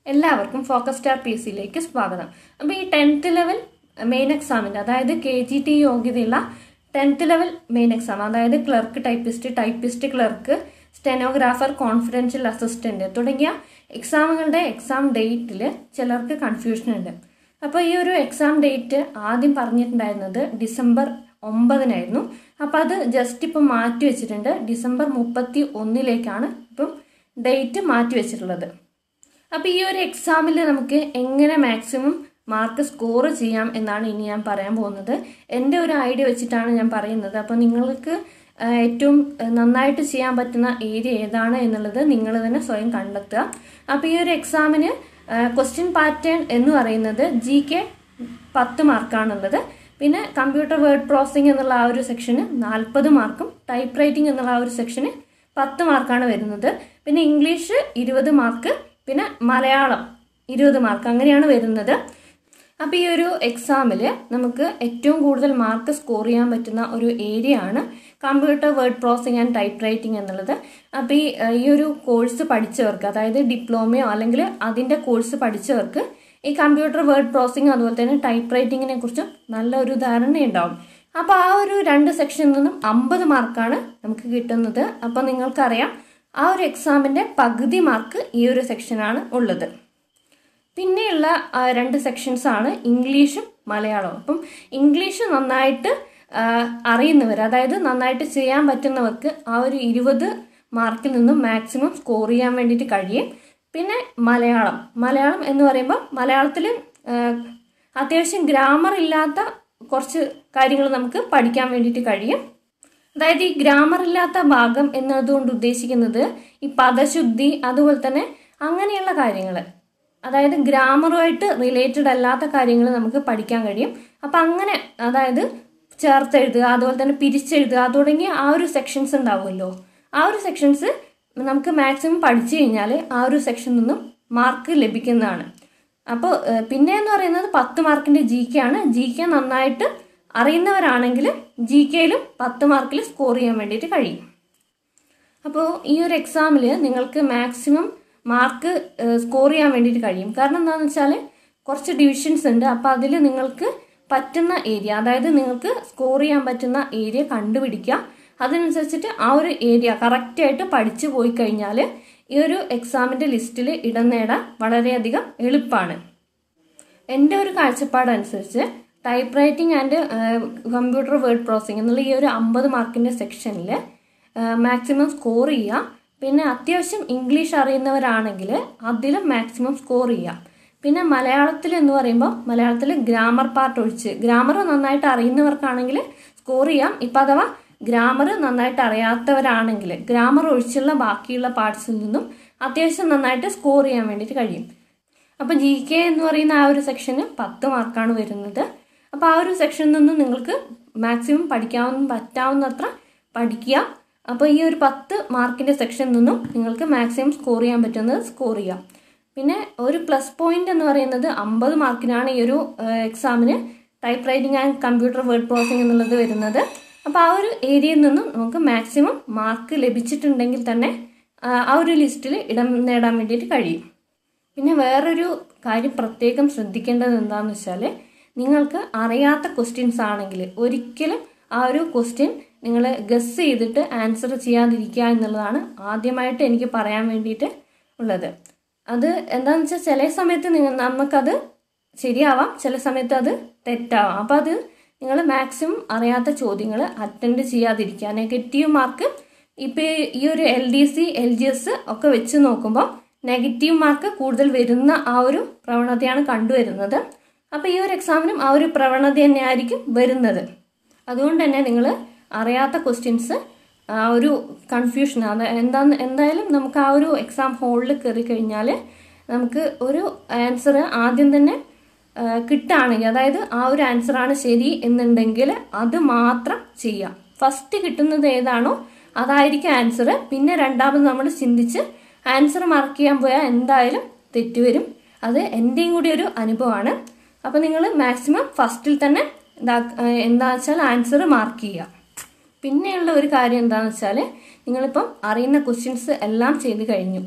എല്ലാവർക്കും focus star P സിയിലേക്ക് സ്വാഗതം അപ്പോൾ ഈ ടെൻത്ത് ലെവൽ മെയിൻ എക്സാമിൻ്റെ അതായത് കെ ജി ടി യോഗ്യതയുള്ള ടെൻത്ത് ലെവൽ മെയിൻ എക്സാം അതായത് clerk typist typist clerk stenographer confidential assistant തുടങ്ങിയ എക്സാമുകളുടെ എക്സാം ഡേറ്റിൽ ചിലർക്ക് കൺഫ്യൂഷൻ ഉണ്ട് അപ്പോൾ ഈ ഒരു എക്സാം ഡേറ്റ് ആദ്യം പറഞ്ഞിട്ടുണ്ടായിരുന്നത് ഡിസംബർ ഒമ്പതിനായിരുന്നു അപ്പോൾ അത് ജസ്റ്റ് ഇപ്പം മാറ്റി വെച്ചിട്ടുണ്ട് ഡിസംബർ മുപ്പത്തി ഒന്നിലേക്കാണ് ഇപ്പം ഡേറ്റ് മാറ്റി വെച്ചിട്ടുള്ളത് അപ്പോൾ ഈ ഒരു എക്സാമിൽ നമുക്ക് എങ്ങനെ മാക്സിമം മാർക്ക് സ്കോർ ചെയ്യാം എന്നാണ് ഇനി ഞാൻ പറയാൻ പോകുന്നത് എൻ്റെ ഒരു ഐഡിയ വെച്ചിട്ടാണ് ഞാൻ പറയുന്നത് അപ്പോൾ നിങ്ങൾക്ക് ആ, ഏറ്റവും ആ, നന്നായിട്ട് ചെയ്യാൻ പറ്റുന്ന ഏരിയ ഏതാണ് എന്നുള്ളത് നിങ്ങൾ തന്നെ സ്വയം കണ്ടെത്തുക അപ്പോൾ ഈ ഒരു എക്സാമിന് ക്വസ്റ്റ്യൻ പാറ്റേൺ എന്ന് പറയുന്നത് ജി കെ പത്ത് മാർക്കാണുള്ളത് പിന്നെ കമ്പ്യൂട്ടർ വേർഡ് പ്രോസസ്സിംഗ് എന്നുള്ള ആ ഒരു സെക്ഷന് നാൽപ്പത് മാർക്കും ടൈപ്പ് റൈറ്റിംഗ് എന്നുള്ള ആ ഒരു സെക്ഷന് പത്ത് മാർക്കാണ് വരുന്നത് പിന്നെ ഇംഗ്ലീഷ് ഇരുപത് മാർക്ക് പിന്നെ മലയാളം ഇരുപത് മാർക്ക് അങ്ങനെയാണ് വരുന്നത് അപ്പോൾ ഈ ഒരു എക്സാമിൽ നമുക്ക് ഏറ്റവും കൂടുതൽ മാർക്ക് സ്കോർ ചെയ്യാൻ പറ്റുന്ന ഒരു ഏരിയ ആണ് computer word processing and type writing എന്നുള്ളത് അപ്പോൾ ഈ ഏഹ്, ഈ ഒരു കോഴ്സ് പഠിച്ചവർക്ക് അതായത് ഡിപ്ലോമയോ അല്ലെങ്കിൽ അതിൻ്റെ കോഴ്സ് പഠിച്ചവർക്ക് ഈ കമ്പ്യൂട്ടർ വേർഡ് പ്രോസസ്സിംഗ് അതുപോലെ തന്നെ ടൈപ്പ് റൈറ്റിങ്ങിനെ കുറിച്ചും നല്ലൊരു ധാരണയുണ്ടാവും അപ്പോൾ ആ ഒരു രണ്ട് സെക്ഷനിൽ നിന്നും അമ്പത് മാർക്കാണ് നമുക്ക് കിട്ടുന്നത് അപ്പോൾ നിങ്ങൾക്കറിയാം ആ ഒരു എക്സാമിൻ്റെ പകുതി മാർക്ക് ഈ ഒരു സെക്ഷനാണ് ഉള്ളത് പിന്നെയുള്ള ആ, രണ്ട് സെക്ഷൻസ് ആണ് ഇംഗ്ലീഷും മലയാളവും അപ്പം ഇംഗ്ലീഷ് നന്നായിട്ട് ആ, അറിയുന്നവർ അതായത് നന്നായിട്ട് ചെയ്യാൻ പറ്റുന്നവർക്ക് ആ ഒരു ഇരുപത് മാർക്കിൽ നിന്നും മാക്സിമം സ്കോർ ചെയ്യാൻ വേണ്ടിയിട്ട് കഴിയും പിന്നെ മലയാളം മലയാളം എന്ന് പറയുമ്പോൾ മലയാളത്തിൽ അത്യാവശ്യം ഗ്രാമർ ഇല്ലാത്ത കുറച്ച് കാര്യങ്ങൾ നമുക്ക് പഠിക്കാൻ വേണ്ടിയിട്ട് കഴിയും അതായത് ഈ ഗ്രാമർ ഇല്ലാത്ത ഭാഗം എന്നതുകൊണ്ട് ഉദ്ദേശിക്കുന്നത് ഈ പദശുദ്ധി അതുപോലെ തന്നെ അങ്ങനെയുള്ള കാര്യങ്ങൾ അതായത് ഗ്രാമറുമായിട്ട് റിലേറ്റഡ് അല്ലാത്ത കാര്യങ്ങൾ നമുക്ക് പഠിക്കാൻ കഴിയും അപ്പം അങ്ങനെ അതായത് ചേർത്തെഴുതുക അതുപോലെ തന്നെ പിരിച്ചെഴുതുക തുടങ്ങിയ ആ ഒരു സെക്ഷൻസ് ഉണ്ടാവുമല്ലോ ആ ഒരു സെക്ഷൻസ് നമുക്ക് മാക്സിമം പഠിച്ചു കഴിഞ്ഞാൽ ആ ഒരു സെക്ഷനിൽ നിന്നും മാർക്ക് ലഭിക്കുന്നതാണ് അപ്പോൾ ഏഹ്, പിന്നെ എന്ന് പറയുന്നത് പത്ത് മാർക്കിന്റെ ജി കെ ആണ് ജി കെ നന്നായിട്ട് അറിയുന്നവരാണെങ്കിൽ ജി കെയിലും പത്ത് മാർക്കിൽ സ്കോർ ചെയ്യാൻ വേണ്ടിയിട്ട് കഴിയും അപ്പോൾ ഈ ഒരു എക്സാമിൽ നിങ്ങൾക്ക് മാക്സിമം മാർക്ക് സ്കോർ ചെയ്യാൻ വേണ്ടിയിട്ട് കഴിയും കാരണം എന്താണെന്ന് വെച്ചാൽ കുറച്ച് ഡിവിഷൻസ് ഉണ്ട് അപ്പോൾ അതിൽ നിങ്ങൾക്ക് പറ്റുന്ന ഏരിയ അതായത് നിങ്ങൾക്ക് സ്കോർ ചെയ്യാൻ പറ്റുന്ന ഏരിയ കണ്ടുപിടിക്കുക അതിനനുസരിച്ചിട്ട് ആ ഒരു ഏരിയ കറക്റ്റായിട്ട് പഠിച്ചു പോയി കഴിഞ്ഞാൽ ഈ ഒരു എക്സാമിൻ്റെ ലിസ്റ്റിൽ ഇടം നേടാൻ വളരെയധികം എളുപ്പമാണ് എൻ്റെ ഒരു കാഴ്ചപ്പാടനുസരിച്ച് type writing and computer word processing എന്നുള്ള ഈ ഒരു അമ്പത് മാർക്കിൻ്റെ സെക്ഷനിൽ മാക്സിമം സ്കോർ ചെയ്യുക പിന്നെ അത്യാവശ്യം ഇംഗ്ലീഷ് അറിയുന്നവരാണെങ്കിൽ അതിലും മാക്സിമം സ്കോർ ചെയ്യുക പിന്നെ മലയാളത്തിൽ എന്ന് പറയുമ്പോൾ മലയാളത്തിൽ ഗ്രാമർ പാർട്ട് ഒഴിച്ച് ഗ്രാമർ നന്നായിട്ട് അറിയുന്നവർക്കാണെങ്കിൽ സ്കോർ ചെയ്യാം ഇപ്പം അഥവാ ഗ്രാമർ നന്നായിട്ട് അറിയാത്തവരാണെങ്കിൽ ഗ്രാമർ ഒഴിച്ചുള്ള ബാക്കിയുള്ള പാർട്സിൽ നിന്നും അത്യാവശ്യം നന്നായിട്ട് സ്കോർ ചെയ്യാൻ വേണ്ടിയിട്ട് കഴിയും അപ്പോൾ ജി കെ എന്ന് പറയുന്ന ആ ഒരു സെക്ഷന് പത്ത് മാർക്കാണ് വരുന്നത് അപ്പോൾ ആ ഒരു സെക്ഷനിൽ നിന്ന് നിങ്ങൾക്ക് മാക്സിമം പഠിക്കാവുന്ന പറ്റാവുന്നത്ര പഠിക്കുക അപ്പോൾ ഈ ഒരു പത്ത് മാർക്കിൻ്റെ സെക്ഷനിൽ നിന്നും നിങ്ങൾക്ക് മാക്സിമം സ്കോർ ചെയ്യാൻ പറ്റുന്നത് സ്കോർ ചെയ്യാം പിന്നെ ഒരു പ്ലസ് പോയിന്റ് എന്ന് പറയുന്നത് അമ്പത് മാർക്കിനാണ് ഈ ഒരു എക്സാമിന് type writing and computer word processing എന്നുള്ളത് വരുന്നത് അപ്പോൾ ആ ഒരു ഏരിയയിൽ നിന്നും നമുക്ക് മാക്സിമം മാർക്ക് ലഭിച്ചിട്ടുണ്ടെങ്കിൽ തന്നെ ആ, ആ ഒരു ലിസ്റ്റിൽ ഇടം നേടാൻ വേണ്ടിയിട്ട് കഴിയും പിന്നെ വേറൊരു കാര്യം പ്രത്യേകം ശ്രദ്ധിക്കേണ്ടത് എന്താണെന്ന് വെച്ചാൽ നിങ്ങൾക്ക് അറിയാത്ത ക്വസ്റ്റ്യൻസ് ആണെങ്കിൽ ഒരിക്കലും ആ ഒരു ക്വസ്റ്റ്യൻ നിങ്ങൾ ഗസ് ചെയ്തിട്ട് ആൻസർ ചെയ്യാതിരിക്കുക എന്നുള്ളതാണ് ആദ്യമായിട്ട് എനിക്ക് പറയാൻ വേണ്ടിയിട്ട് ഉള്ളത് അത് എന്താണെന്ന് വെച്ചാൽ ചില സമയത്ത് നിങ്ങൾ നമുക്കത് ശരിയാവാം ചില സമയത്ത് അത് തെറ്റാവാം അപ്പം അത് നിങ്ങൾ മാക്സിമം അറിയാത്ത ചോദ്യങ്ങൾ അറ്റൻഡ് ചെയ്യാതിരിക്കുക നെഗറ്റീവ് മാർക്ക് ഇപ്പം ഈ ഒരു L D C L G S ഒക്കെ വെച്ച് നോക്കുമ്പോൾ നെഗറ്റീവ് മാർക്ക് കൂടുതൽ വരുന്ന ആ ഒരു പ്രവണതയാണ് കണ്ടുവരുന്നത് അപ്പോൾ ഈ ഒരു എക്സാമിനും ആ ഒരു പ്രവണത തന്നെയായിരിക്കും വരുന്നത് അതുകൊണ്ട് തന്നെ നിങ്ങൾ അറിയാത്ത ക്വസ്റ്റ്യൻസ് ആ ഒരു കൺഫ്യൂഷൻ അത് എന്താന്ന് എന്തായാലും നമുക്ക് ആ ഒരു എക്സാം ഹോളിൽ കയറി കഴിഞ്ഞാൽ നമുക്ക് ഒരു ആൻസർ ആദ്യം തന്നെ ആ, കിട്ടുകയാണെങ്കിൽ അതായത് ആ ഒരു ആൻസറാണ് ശരി എന്നുണ്ടെങ്കിൽ അത് മാത്രം ചെയ്യാം ഫസ്റ്റ് കിട്ടുന്നത് ഏതാണോ അതായിരിക്കും ആൻസർ പിന്നെ രണ്ടാമത് നമ്മൾ ചിന്തിച്ച് ആൻസർ മാർക്ക് ചെയ്യാൻ പോയാൽ എന്തായാലും തെറ്റുവരും അത് എൻ്റെയും കൂടി ഒരു അനുഭവമാണ് അപ്പോൾ നിങ്ങൾ മാക്സിമം ഫസ്റ്റിൽ തന്നെ ഇതാ- ആ, എന്താ വെച്ചാൽ ആൻസർ മാർക്ക് ചെയ്യുക പിന്നെയുള്ള ഒരു കാര്യം എന്താണെന്ന് വെച്ചാൽ നിങ്ങളിപ്പം അറിയുന്ന ക്വസ്റ്റ്യൻസ് എല്ലാം ചെയ്ത് കഴിഞ്ഞു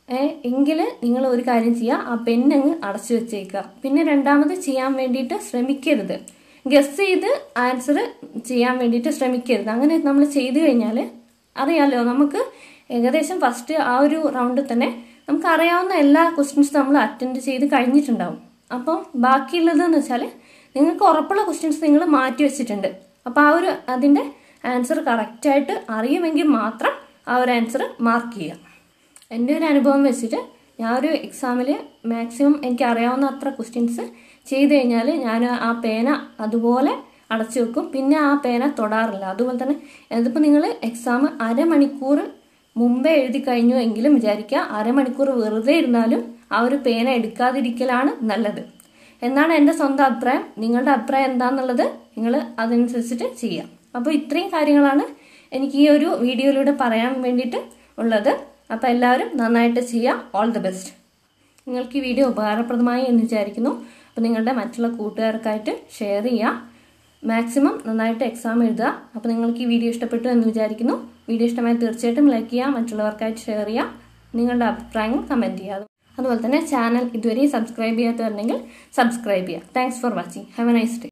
എങ്കിൽ നിങ്ങൾ ഒരു കാര്യം ചെയ്യുക ആ പെന്നങ്ങ് അടച്ചു വെച്ചേക്കുക പിന്നെ രണ്ടാമത് ചെയ്യാൻ വേണ്ടിയിട്ട് ശ്രമിക്കരുത് ഗസ് ചെയ്ത് ആൻസർ ചെയ്യാൻ വേണ്ടിയിട്ട് ശ്രമിക്കരുത് അങ്ങനെ നമ്മൾ ചെയ്തു കഴിഞ്ഞാൽ അറിയാലോ നമുക്ക് ഏകദേശം ഫസ്റ്റ് ആ ഒരു റൗണ്ടിൽ തന്നെ നമുക്ക് അറിയാവുന്ന എല്ലാ ക്വസ്റ്റ്യൻസും നമ്മൾ അറ്റൻഡ് ചെയ്ത് കഴിഞ്ഞിട്ടുണ്ടാവും അപ്പോൾ ബാക്കിയുള്ളതെന്ന് വെച്ചാൽ നിങ്ങൾക്ക് ഉറപ്പുള്ള ക്വസ്റ്റ്യൻസ് നിങ്ങൾ മാറ്റി വെച്ചിട്ടുണ്ട് അപ്പോൾ ആ ഒരു അതിൻ്റെ ആൻസർ കറക്റ്റായിട്ട് അറിയുമെങ്കിൽ മാത്രം ആ ഒരു ആൻസർ മാർക്ക് ചെയ്യുക എൻ്റെ ഒരു അനുഭവം വെച്ചിട്ട് ഞാൻ ഒരു എക്സാമിൽ മാക്സിമം എനിക്ക് അറിയാവുന്ന അത്ര ക്വസ്റ്റ്യൻസ് ചെയ്ത് കഴിഞ്ഞാൽ ഞാൻ ആ പേന അതുപോലെ അടച്ചു വെക്കും പിന്നെ ആ പേന തൊടാറില്ല അതുപോലെ തന്നെ ഇതിപ്പോൾ നിങ്ങൾ എക്സാം അരമണിക്കൂർ മുമ്പേ എഴുതി കഴിഞ്ഞു എങ്കിലും വിചാരിക്കുക അരമണിക്കൂർ വെറുതെ ഇരുന്നാലും ആ ഒരു പേന എടുക്കാതിരിക്കലാണ് നല്ലത് എന്നാണ് എൻ്റെ സ്വന്തം അഭിപ്രായം നിങ്ങളുടെ അഭിപ്രായം എന്താണെന്നുള്ളത് നിങ്ങൾ അതനുസരിച്ചിട്ട് ചെയ്യാം അപ്പോൾ ഇത്രയും കാര്യങ്ങളാണ് എനിക്ക് ഈ ഒരു വീഡിയോയിലൂടെ പറയാൻ വേണ്ടിയിട്ട് ഉള്ളത് അപ്പോൾ എല്ലാവരും നന്നായിട്ട് ചെയ്യുക ഓൾ ദി ബെസ്റ്റ് നിങ്ങൾക്ക് ഈ വീഡിയോ ഉപകാരപ്രദമായി എന്ന് വിചാരിക്കുന്നു അപ്പോൾ നിങ്ങളുടെ മറ്റുള്ള കൂട്ടുകാർക്കായിട്ട് ഷെയർ ചെയ്യുക മാക്സിമം നന്നായിട്ട് എക്സാം എഴുതുക അപ്പോൾ നിങ്ങൾക്ക് ഈ വീഡിയോ ഇഷ്ടപ്പെട്ടു എന്ന് വിചാരിക്കുന്നു വീഡിയോ ഇഷ്ടമായി തീർച്ചയായിട്ടും ലൈക്ക് ചെയ്യുക മറ്റുള്ളവർക്കായിട്ട് ഷെയർ ചെയ്യുക നിങ്ങളുടെ അഭിപ്രായങ്ങൾ കമൻറ്റ് ചെയ്യുക അതുപോലെ തന്നെ ചാനൽ ഇതുവരെ സബ്സ്ക്രൈബ് ചെയ്യാത്തവരുണ്ടെങ്കിൽ സബ്സ്ക്രൈബ് ചെയ്യുക thanks for watching have a nice day